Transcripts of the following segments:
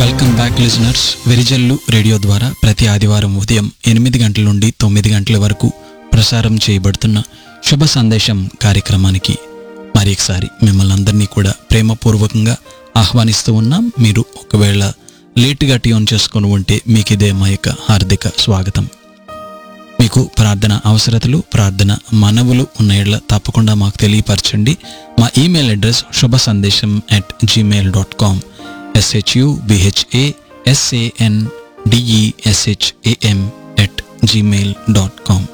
welcome back listeners వెరిజల్లు radio ద్వారా ప్రతి ఆదివారం ఉదయం ఎనిమిది గంటల నుండి తొమ్మిది గంటల వరకు ప్రసారం చేయబడుతున్న శుభ సందేశం కార్యక్రమానికి మరి ఒకసారి మిమ్మల్ని అందరినీ కూడా ప్రేమపూర్వకంగా ఆహ్వానిస్తూ ఉన్నాం మీరు ఒకవేళ లేటుగా ట్యూన్ చేసుకొని ఉంటే మీకు ఇదే మా యొక్క హార్దిక స్వాగతం మీకు ప్రార్థన అవసరతలు ప్రార్థన మనవులు ఉన్న ఎడ్ల తప్పకుండా మాకు తెలియపరచండి మా ఈమెయిల్ అడ్రస్ శుభ సందేశం at Gmail dot com S H U B H A S A N D E S H A M at Gmail dot com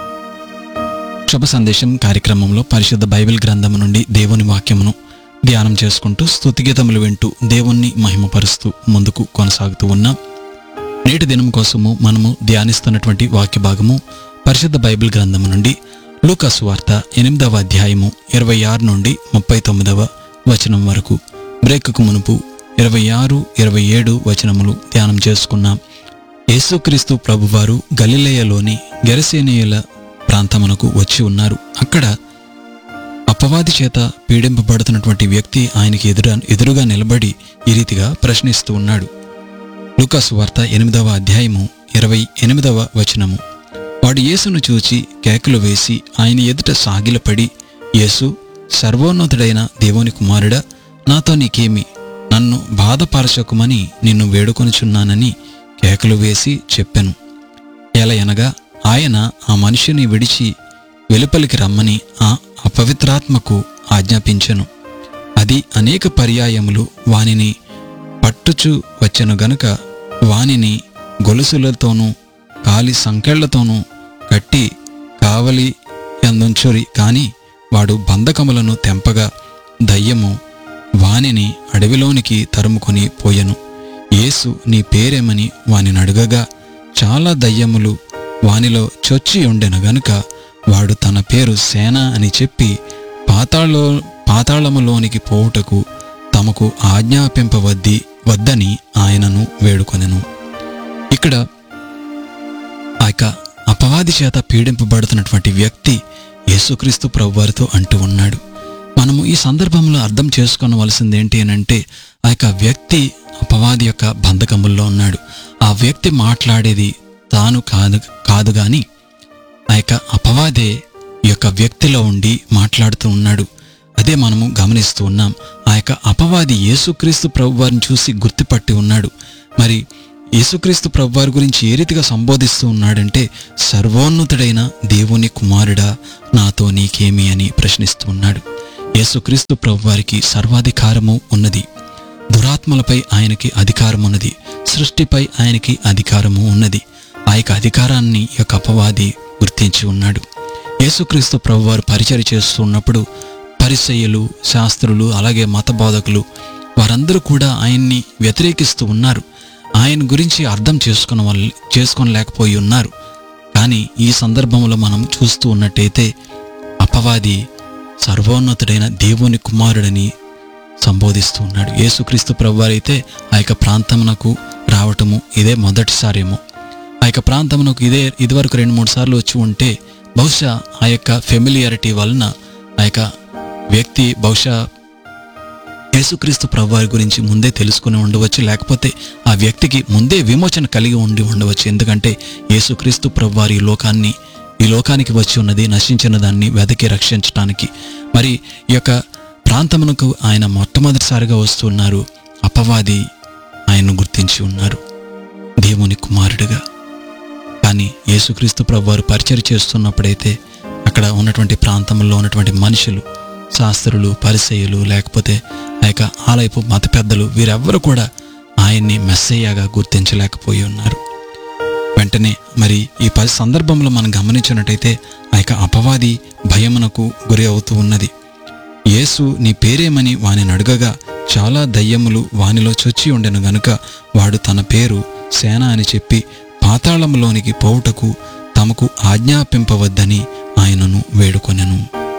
శుభ సందేశం కార్యక్రమంలో పరిశుద్ధ బైబిల్ గ్రంథము నుండి దేవుని వాక్యమును ధ్యానం చేసుకుంటూ స్తుతిగీతములు వింటూ దేవుణ్ణి మహిమపరుస్తూ ముందుకు కొనసాగుతూ ఉన్నాం నేటి దినం కోసము మనము ధ్యానిస్తున్నటువంటి వాక్య భాగము పరిశుద్ధ బైబిల్ గ్రంథము నుండి లూకాసు వార్త ఎనిమిదవ అధ్యాయము ఇరవై ఆరు నుండి ముప్పై తొమ్మిదవ వచనం వరకు బ్రేక్కు మునుపు ఇరవై ఆరు ఇరవై ఏడు వచనములు ధ్యానం చేసుకున్నాం యేసుక్రీస్తు ప్రభువారు గలిలయలోని గెరసేనీయుల ప్రాంతమునకు వచ్చి ఉన్నారు అక్కడ అపవాది చేత పీడింపబడుతున్నటువంటి వ్యక్తి ఆయనకి ఎదుర ఎదురుగా నిలబడి ఈ రీతిగా ప్రశ్నిస్తూ ఉన్నాడు లూకాసు వార్త ఎనిమిదవ అధ్యాయము ఇరవై ఎనిమిదవ వచనము వాడు యేసును చూచి కేకలు వేసి ఆయన ఎదుట సాగిలపడి యేసు సర్వోన్నతుడైన దేవుని కుమారుడా నాతో నీకేమి నన్ను బాధపరచకుమని నిన్ను వేడుకొనుచున్నానని కేకలు వేసి చెప్పెను ఎలయనగా ఆయన ఆ మనిషిని విడిచి వెలుపలికి రమ్మని ఆ అపవిత్రాత్మకు ఆజ్ఞాపించెను అది అనేక పర్యాయములు వానిని పట్టుచు వచ్చెను గనుక వానిని గొలుసులతోనూ కాలి సంకెళ్లతోనూ కట్టి కావలి అందుంచురి కాని వాడు బంధకములను తెంపగా దయ్యము వానిని అడవిలోనికి తరుముకొని పోయెను యేసు నీ పేరేమని వానిని అడుగగా చాలా దయ్యములు వానిలో చొచ్చి ఉండెను గనుక వాడు తన పేరు సేన అని చెప్పి పాతాళలో పాతాళములోనికి పోవుటకు తమకు ఆజ్ఞాపింపవద్ది వద్దని ఆయనను వేడుకొనెను ఇక్కడ ఆ యొక్క అపవాది చేత పీడింపబడుతున్నటువంటి వ్యక్తి యేసుక్రీస్తు ప్రభువారితో అంటూ ఉన్నాడు మనము ఈ సందర్భంలో అర్థం చేసుకోవలసింది ఏంటి అని అంటే ఆ యొక్క వ్యక్తి అపవాది యొక్క బంధకముల్లో ఉన్నాడు ఆ వ్యక్తి మాట్లాడేది తాను కాదు కాదు గాని ఆ యొక్క అపవాదే ఈ యొక్క వ్యక్తిలో ఉండి మాట్లాడుతూ ఉన్నాడు అదే మనము గమనిస్తూ ఉన్నాం ఆ యొక్క అపవాది యేసుక్రీస్తు ప్రభువారిని చూసి గుర్తుపట్టి ఉన్నాడు మరి యేసుక్రీస్తు ప్రభువారి గురించి ఏ రీతిగా సంబోధిస్తూ ఉన్నాడంటే సర్వోన్నతుడైన దేవుని కుమారుడా నాతో నీకేమి అని ప్రశ్నిస్తూ ఉన్నాడు యేసుక్రీస్తు ప్రభువారికి సర్వాధికారము ఉన్నది దురాత్మలపై ఆయనకి అధికారం ఉన్నది సృష్టిపై ఆయనకి అధికారము ఉన్నది ఆ యొక్క అధికారాన్ని ఈ యొక్క అపవాది గుర్తించి ఉన్నాడు యేసుక్రీస్తు ప్రభువారు పరిచయం చేస్తున్నప్పుడు పరిసయ్యులు శాస్త్రులు అలాగే మత బోధకులు వారందరూ కూడా ఆయన్ని వ్యతిరేకిస్తూ ఉన్నారు ఆయన గురించి అర్థం చేసుకున్న వాళ్ళు చేసుకోలేకపోయి ఉన్నారు కానీ ఈ సందర్భంలో మనం చూస్తూ ఉన్నట్టయితే అపవాది సర్వోన్నతుడైన దేవుని కుమారుడని సంబోధిస్తూ ఉన్నాడు యేసుక్రీస్తు ప్రభువారైతే ఆ యొక్క ప్రాంతమునకు రావటము ఇదే మొదటిసారేమో ఆ యొక్క ప్రాంతమునకు ఇదే ఇదివరకు రెండు మూడు సార్లు వచ్చి ఉంటే బహుశా ఆ యొక్క ఫెమిలియారిటీ వలన ఆ యొక్క వ్యక్తి బహుశా యేసుక్రీస్తు ప్రభువారి గురించి ముందే తెలుసుకుని ఉండవచ్చు లేకపోతే ఆ వ్యక్తికి ముందే విమోచన కలిగి ఉండి ఉండవచ్చు ఎందుకంటే యేసుక్రీస్తు ప్రభువారి ఈ లోకాన్ని ఈ లోకానికి వచ్చి ఉన్నది నశించిన దాన్ని వెదకి రక్షించడానికి మరి ఈ యొక్క ప్రాంతమునకు ఆయన మొట్టమొదటిసారిగా వస్తున్నారు అపవాది ఆయన్ను గుర్తించి ఉన్నారు దేవుని కుమారుడిగా కానీ యేసుక్రీస్తు ప్రభువారు పరిచయం చేస్తున్నప్పుడైతే అక్కడ ఉన్నటువంటి ప్రాంతంలో ఉన్నటువంటి మనుషులు శాస్త్రులు పరిసయులు లేకపోతే ఆ యొక్క ఆలయపు మత పెద్దలు వీరెవ్వరూ కూడా ఆయన్ని మెస్సయ్యగా గుర్తించలేకపోయి ఉన్నారు వెంటనే మరి ఈ పరి సందర్భంలో మనం గమనించినట్టయితే ఆ యొక్క అపవాది భయమునకు గురి అవుతూ ఉన్నది యేసు నీ పేరేమని వానిని అడగగా చాలా దయ్యములు వానిలో చొచ్చి ఉండెను గనుక వాడు తన పేరు సేన అని చెప్పి పాతాళంలోనికి పోవుటకు తమకు ఆజ్ఞాపింపవద్దని ఆయనను వేడుకొనెను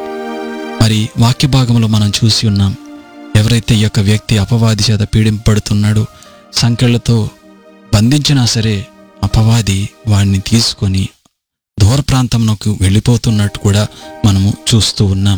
మరి వాక్య భాగంలో మనం చూసి ఉన్నాం ఎవరైతే ఈ యొక్క వ్యక్తి అపవాది చేత పీడింపబడుతున్నాడో సంఖ్యలతో బంధించినా సరే అపవాది వాడిని తీసుకొని దూర ప్రాంతంలోకి వెళ్ళిపోతున్నట్టు కూడా మనము చూస్తూ ఉన్నాం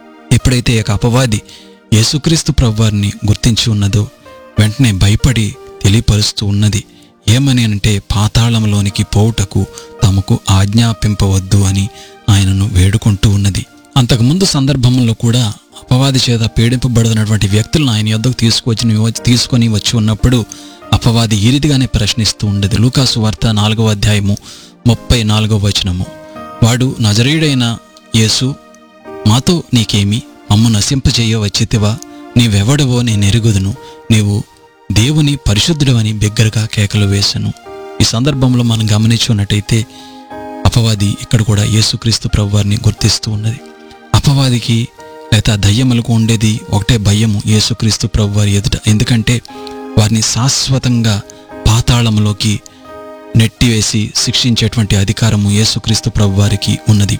ఎప్పుడైతే ఈ యొక్క అపవాది యేసుక్రీస్తు ప్రభువారిని గుర్తించి ఉన్నదో వెంటనే భయపడి తెలియపరుస్తూ ఉన్నది ఏమని అంటే పాతాళంలోనికి పోవుటకు తమకు ఆజ్ఞాపింపవద్దు అని ఆయనను వేడుకుంటూ ఉన్నది అంతకుముందు సందర్భంలో కూడా అపవాది చేత పీడింపబడుతున్నటువంటి వ్యక్తులను ఆయన యొద్దకు తీసుకొచ్చి తీసుకొని వచ్చి ఉన్నప్పుడు అపవాది ఈ రీతిగానే ప్రశ్నిస్తూ ఉండేది లూకాసు వార్త నాలుగవ అధ్యాయము ముప్పై నాలుగవ వచనము వాడు నజరీయుడైన యేసు మాతో నీకేమి మమ్ము నశింపజేయ వచ్చితివా నీవెవడవో నేను ఎరుగుదును నీవు దేవుని పరిశుద్ధుడవని బిగ్గరగా కేకలు వేశాను ఈ సందర్భంలో మనం గమనించున్నట్టయితే అపవాది ఇక్కడ కూడా యేసుక్రీస్తు ప్రభువారిని గుర్తిస్తూ ఉన్నది అపవాదికి లేదా దయ్యములకు ఉండేది ఒకటే భయము యేసుక్రీస్తు ప్రభువారి ఎదుట ఎందుకంటే వారిని శాశ్వతంగా పాతాళంలోకి నెట్టివేసి శిక్షించేటువంటి అధికారము యేసుక్రీస్తు ప్రభువారికి ఉన్నది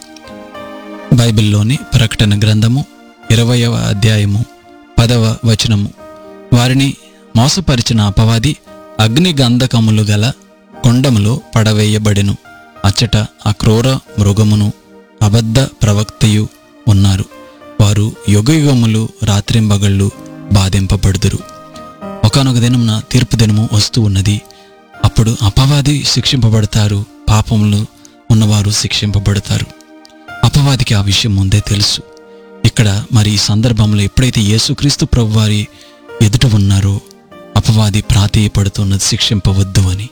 బైబిల్లోని ప్రకటన గ్రంథము ఇరవయవ అధ్యాయము పదవ వచనము వారిని మోసపరిచిన అపవాది అగ్ని గంధకములు గల కొండములో పడవేయబడెను అచ్చట ఆ క్రూర మృగమును అబద్ధ ప్రవక్తయు ఉన్నారు వారు యుగయుగములు రాత్రింబగళ్ళు బాధింపబడుదురు ఒకనొక దినమున తీర్పు దినము వస్తూ ఉన్నది అప్పుడు అపవాది శిక్షింపబడతారు పాపములు ఉన్నవారు శిక్షింపబడతారు అపవాదికి ఆ విషయం ముందే తెలుసు ఇక్కడ మరి ఈ సందర్భంలో ఎప్పుడైతే యేసుక్రీస్తు ప్రభువారి ఎదుట ఉన్నారో అపవాది ప్రాధేయపడుతున్నది శిక్షింపవద్దు అని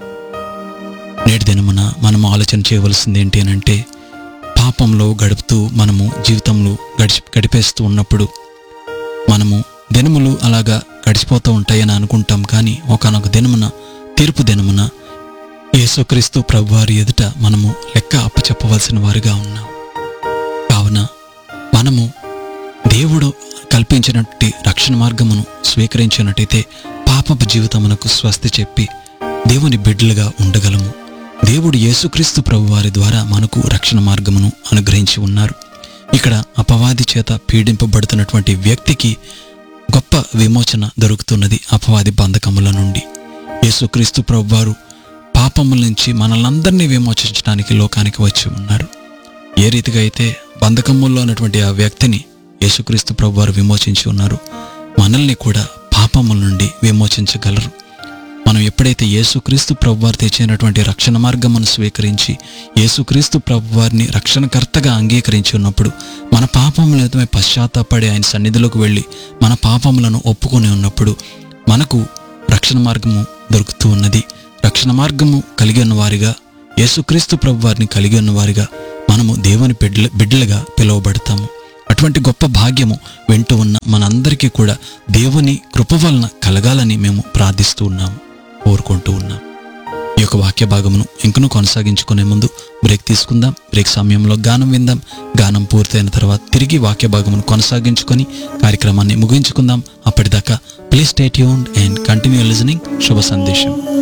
నేటి దినమున మనం ఆలోచన చేయవలసింది ఏంటి అని అంటే పాపంలో గడుపుతూ మనము జీవితంలో గడిచి గడిపేస్తూ ఉన్నప్పుడు మనము దినములు అలాగా గడిచిపోతూ ఉంటాయని అనుకుంటాం కానీ ఒకనొక దినమున తీర్పు దినమున యేసుక్రీస్తు ప్రభువారి ఎదుట మనము లెక్క అప్పచెప్పవలసిన వారిగా ఉన్నాం కావున మనము దేవుడు కల్పించినట్టి రక్షణ మార్గమును స్వీకరించినట్టయితే పాపపు జీవితమునకు స్వస్తి చెప్పి దేవుని బిడ్డలుగా ఉండగలము దేవుడు యేసుక్రీస్తు ప్రభువారి ద్వారా మనకు రక్షణ మార్గమును అనుగ్రహించి ఉన్నారు ఇక్కడ అపవాది చేత పీడింపబడుతున్నటువంటి వ్యక్తికి గొప్ప విమోచన దొరుకుతున్నది అపవాది బంధకముల నుండి యేసుక్రీస్తు ప్రభువారు పాపముల నుంచి మనల్నందరినీ విమోచించడానికి లోకానికి వచ్చి ఉన్నారు ఏ రీతిగా అయితే బంధకముల్లో ఉన్నటువంటి ఆ వ్యక్తిని యేసుక్రీస్తు ప్రభువారు విమోచించి ఉన్నారు మనల్ని కూడా పాపముల నుండి విమోచించగలరు మనం ఎప్పుడైతే యేసుక్రీస్తు ప్రభువారు తెచ్చినటువంటి రక్షణ మార్గమును స్వీకరించి యేసుక్రీస్తు ప్రభువారిని రక్షణకర్తగా అంగీకరించి ఉన్నప్పుడు మన పాపములతో పశ్చాత్తాపడి ఆయన సన్నిధిలోకి వెళ్ళి మన పాపములను ఒప్పుకొని ఉన్నప్పుడు మనకు రక్షణ మార్గము దొరుకుతూ ఉన్నది రక్షణ మార్గము కలిగి ఉన్న వారిగా యేసుక్రీస్తు ప్రభువారిని కలిగి ఉన్న వారిగా మనము దేవుని బిడ్డల బిడ్డలుగా పిలువబడతాము అటువంటి గొప్ప భాగ్యము వింటూ ఉన్న మనందరికీ కూడా దేవుని కృప వలన కలగాలని మేము ప్రార్థిస్తూ ఉన్నాము కోరుకుంటూ ఉన్నాం ఈ యొక్క వాక్య భాగమును ఇంకనూ కొనసాగించుకునే ముందు బ్రేక్ తీసుకుందాం బ్రేక్ సమయంలో గానం విందాం గానం పూర్తయిన తర్వాత తిరిగి వాక్య భాగమును కొనసాగించుకొని కార్యక్రమాన్ని ముగించుకుందాం అప్పటిదాకా please stay tuned and continue listening శుభ సందేశం